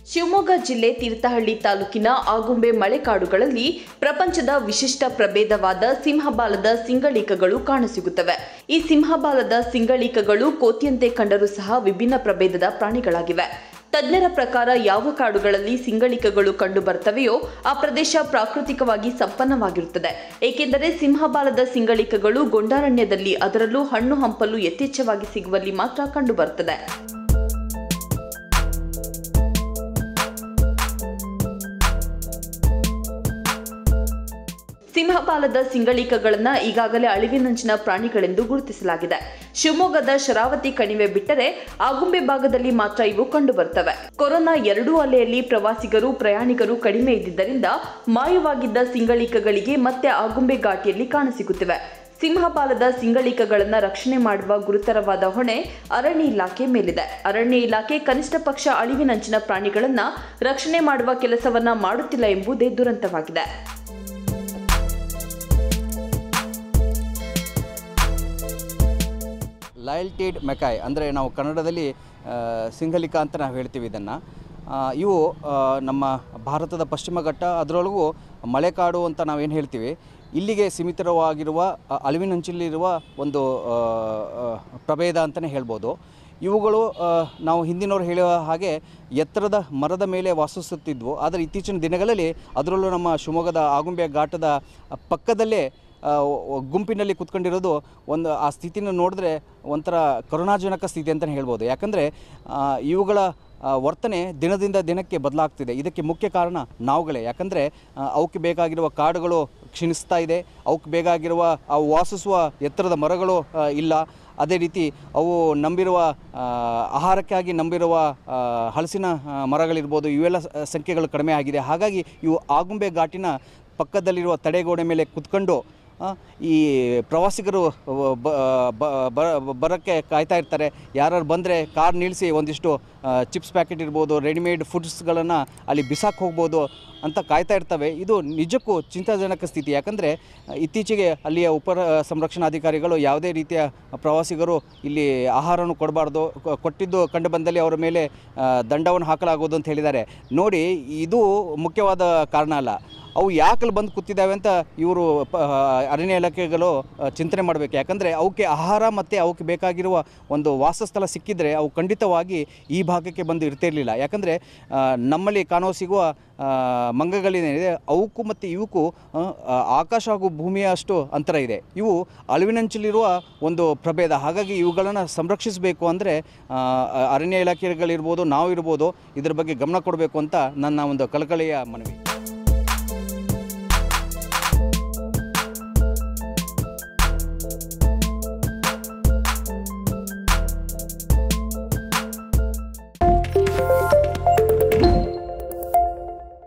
ಶಿವಮೊಗ್ಗ ಜಿಲ್ಲೆ ತೀರ್ಥಹಳ್ಳಿ ತಾಲೂಕಿನ ಆಗುಂಬೆ ಮಳೆಕಾಡುಗಳಲ್ಲಿ ಪ್ರಪಂಚದ ವಿಶಿಷ್ಟ ಪ್ರಭೇದವಾದ ಸಿಂಹಬಾಲದ ಸಿಂಗಳೀಕಗಳು ಕಾಣಸಿಗುತ್ತವೆ ಈ ಸಿಂಹಬಾಲದ ಸಿಂಗಳೀಕಗಳು ಕೋತಿಯಂತೆ ಕಂಡರೂ ಸಹ ವಿಭಿನ್ನ ಪ್ರಭೇದದ ಪ್ರಾಣಿಗಳಾಗಿವೆ ತಜ್ಞರ ಪ್ರಕಾರ ಯಾವ ಕಾಡುಗಳಲ್ಲಿ ಸಿಂಗಳಿಕಗಳು ಕಂಡು ಬರ್ತವೆಯೋ ಆ ಪ್ರದೇಶ ಪ್ರಾಕೃತಿಕವಾಗಿ ಸಂಪನ್ನವಾಗಿರುತ್ತದೆ ಏಕೆಂದರೆ ಸಿಂಹಬಾಲದ ಸಿಂಗಳಿಕಗಳು ಗೊಂಡಾರಣ್ಯದಲ್ಲಿ ಅದರಲ್ಲೂ ಹಣ್ಣು ಹಂಪಲು ಯಥೇಚ್ಛವಾಗಿ ಸಿಗುವಲ್ಲಿ ಮಾತ್ರ ಕಂಡುಬರುತ್ತದೆ ಸಿಂಹಪಾಲದ ಸಿಂಗಳಿಕಗಳನ್ನ ಈಗಾಗಲೇ ಅಳಿವಿನಂಚಿನ ಪ್ರಾಣಿಗಳೆಂದು ಗುರುತಿಸಲಾಗಿದೆ ಶಿವಮೊಗ್ಗದ ಶರಾವತಿ ಕಣಿವೆ ಬಿಟ್ಟರೆ ಆಗುಂಬೆ ಭಾಗದಲ್ಲಿ ಮಾತ್ರ ಇವು ಕಂಡುಬರ್ತವೆ ಕೊರೋನಾ ಎರಡೂ ಅಲೆಯಲ್ಲಿ ಪ್ರವಾಸಿಗರು ಪ್ರಯಾಣಿಕರು ಕಡಿಮೆ ಇದ್ದಿದ್ದರಿಂದ ಮಾಯವಾಗಿದ್ದ ಸಿಂಗಳಿಕಗಳಿಗೆ ಮತ್ತೆ ಆಗುಂಬೆ ಘಾಟಿಯಲ್ಲಿ ಕಾಣಸಿಗುತ್ತಿವೆ ಸಿಂಹಪಾಲದ ಸಿಂಗಳಿಕಗಳನ್ನ ರಕ್ಷಣೆ ಮಾಡುವ ಗುರುತರವಾದ ಹೊಣೆ ಅರಣ್ಯ ಇಲಾಖೆ ಮೇಲಿದೆ ಅರಣ್ಯ ಇಲಾಖೆ ಕನಿಷ್ಠ ಪಕ್ಷ ಅಳಿವಿನಂಚಿನ ಪ್ರಾಣಿಗಳನ್ನ ರಕ್ಷಣೆ ಮಾಡುವ ಕೆಲಸವನ್ನ ಮಾಡುತ್ತಿಲ್ಲ ಎಂಬುದೇ ದುರಂತವಾಗಿದೆ ಲಾಯಲ್ಟೇಡ್ ಮೆಕಾಯ್ ಅಂದರೆ ನಾವು ಕನ್ನಡದಲ್ಲಿ ಆ, ಸಿಂಘಲಿಕ ಅಂತ ನಾವು ಹೇಳ್ತೀವಿ ಇದನ್ನು ಇವು ಆ, ನಮ್ಮ ಭಾರತದ ಪಶ್ಚಿಮ ಘಟ್ಟ ಅದರೊಳಗೂ ಮಳೆಕಾಡು ಅಂತ ನಾವೇನು ಹೇಳ್ತೀವಿ ಇಲ್ಲಿಗೆ ಸೀಮಿತವಾಗಿರುವ ಆ, ಅಳಿವಿನಂಚಿನಲ್ಲಿರುವ ಒಂದು ಆ, ಆ, ಪ್ರಭೇದ ಅಂತಲೇ ಹೇಳ್ಬೋದು ಇವುಗಳು ಆ, ನಾವು ಹಿಂದಿನವ್ರು ಹೇಳುವ ಹಾಗೆ ಎತ್ತರದ ಮರದ ಮೇಲೆ ವಾಸಿಸುತ್ತಿದ್ವು ಆದರೆ ಇತ್ತೀಚಿನ ದಿನಗಳಲ್ಲಿ ಅದರಲ್ಲೂ ನಮ್ಮ ಶಿವಮೊಗ್ಗದ ಆಗುಂಬೆ ಘಾಟದ ಪಕ್ಕದಲ್ಲೇ ಆ, ಒ- ಗುಂಪಿನಲ್ಲಿ ಕುತ್ಕೊಂಡಿರೋದು ಒಂದು ಆ ಸ್ಥಿತಿನ ನೋಡಿದ್ರೆ ಒಂಥರ ಕರುಣಾಜನಕ ಸ್ಥಿತಿ ಅಂತಲೇ ಹೇಳ್ಬೋದು ಯಾಕಂದರೆ ಇವುಗಳ ಆ, ವರ್ತನೆ ದಿನದಿಂದ ದಿನಕ್ಕೆ ಬದಲಾಗ್ತಿದೆ ಇದಕ್ಕೆ ಮುಖ್ಯ ಕಾರಣ ನಾವುಗಳೇ ಯಾಕಂದರೆ ಅವಕ್ಕೆ ಬೇಕಾಗಿರುವ ಕಾಡುಗಳು ಕ್ಷೀಣಿಸ್ತಾ ಇದೆ ಅವಕ್ಕೆ ಬೇಕಾಗಿರುವ ಅವು ವಾಸಿಸುವ ಎತ್ತರದ ಮರಗಳು ಆ, ಇಲ್ಲ ಅದೇ ರೀತಿ ಅವು ನಂಬಿರುವ ಆ, ಆಹಾರಕ್ಕಾಗಿ ನಂಬಿರುವ ಆ, ಹಲಸಿನ ಆ, ಮರಗಳಿರ್ಬೋದು ಇವೆಲ್ಲ ಸ- ಸಂಖ್ಯೆಗಳು ಕಡಿಮೆ ಆಗಿದೆ ಹಾಗಾಗಿ ಇವು ಆಗುಂಬೆ ಘಾಟಿನ ಪಕ್ಕದಲ್ಲಿರುವ ತಡೆಗೋಡೆ ಮೇಲೆ ಕುತ್ಕೊಂಡು ಆ, ಈ ಪ್ರವಾಸಿಗರು ಬ- ಬ- ಬ- ಬರೋಕ್ಕೆ ಕಾಯ್ತಾ ಇರ್ತಾರೆ ಯಾರು ಬಂದರೆ ಕಾರ್ ನಿಲ್ಲಿಸಿ ಒಂದಿಷ್ಟು ಚಿಪ್ಸ್ ಪ್ಯಾಕೆಟ್ ಇರ್ಬೋದು ರೆಡಿಮೇಡ್ ಫುಡ್ಸ್ಗಳನ್ನು ಅಲ್ಲಿ ಬಿಸಾಕ್ ಹೋಗ್ಬೋದು ಅಂತ ಕಾಯ್ತಾ ಇರ್ತವೆ ಇದು ನಿಜಕ್ಕೂ ಚಿಂತಾಜನಕ ಸ್ಥಿತಿ ಯಾಕಂದರೆ ಇತ್ತೀಚೆಗೆ ಅಲ್ಲಿಯ ಉಪ ಸಂರಕ್ಷಣಾಧಿಕಾರಿಗಳು ಯಾವುದೇ ರೀತಿಯ ಪ್ರವಾಸಿಗರು ಇಲ್ಲಿ ಆಹಾರವನ್ನು ಕೊಡಬಾರ್ದು ಕೊ- ಕೊಟ್ಟಿದ್ದು ಕಂಡು ಬಂದಲ್ಲಿ ಅವರ ಮೇಲೆ ಆ, ದಂಡವನ್ನು ಹಾಕಲಾಗುವುದು ಅಂತ ಹೇಳಿದ್ದಾರೆ ನೋಡಿ ಇದು ಮುಖ್ಯವಾದ ಕಾರಣ ಅಲ್ಲ ಅವು ಯಾಕಲ್ಲಿ ಬಂದು ಕೂತಿದ್ದಾವೆ ಅಂತ ಇವರು ಪ ಅರಣ್ಯ ಇಲಾಖೆಗಳು ಆ, ಚಿಂತನೆ ಮಾಡಬೇಕು ಯಾಕಂದರೆ ಅವಕ್ಕೆ ಆಹಾರ ಮತ್ತು ಅವಕ್ಕೆ ಬೇಕಾಗಿರುವ ಒಂದು ವಾಸಸ್ಥಳ ಸಿಕ್ಕಿದರೆ ಅವು ಖಂಡಿತವಾಗಿ ಈ ಭಾಗಕ್ಕೆ ಬಂದು ಇರ್ತಿರಲಿಲ್ಲ ಯಾಕಂದರೆ ನಮ್ಮಲ್ಲಿ ಕಾಣೋ ಸಿಗುವ ಆ, ಮಂಗಗಳೇನಿದೆ ಅವಕ್ಕೂ ಮತ್ತು ಇವಕ್ಕೂ ಆ, ಆ, ಆಕಾಶ ಹಾಗೂ ಭೂಮಿಯ ಅಷ್ಟು ಅಂತರ ಇದೆ ಇವು ಅಳಿವಿನಂಚಲಿರುವ ಒಂದು ಪ್ರಭೇದ ಹಾಗಾಗಿ ಇವುಗಳನ್ನು ಸಂರಕ್ಷಿಸಬೇಕು ಅಂದರೆ ಅರಣ್ಯ ಇಲಾಖೆಗಳಿರ್ಬೋದು ನಾವು ಇರ್ಬೋದು ಇದ್ರ ಬಗ್ಗೆ ಗಮನ ಕೊಡಬೇಕು ಅಂತ ನನ್ನ ಒಂದು ಕಳಕಳಿಯ ಮನವಿ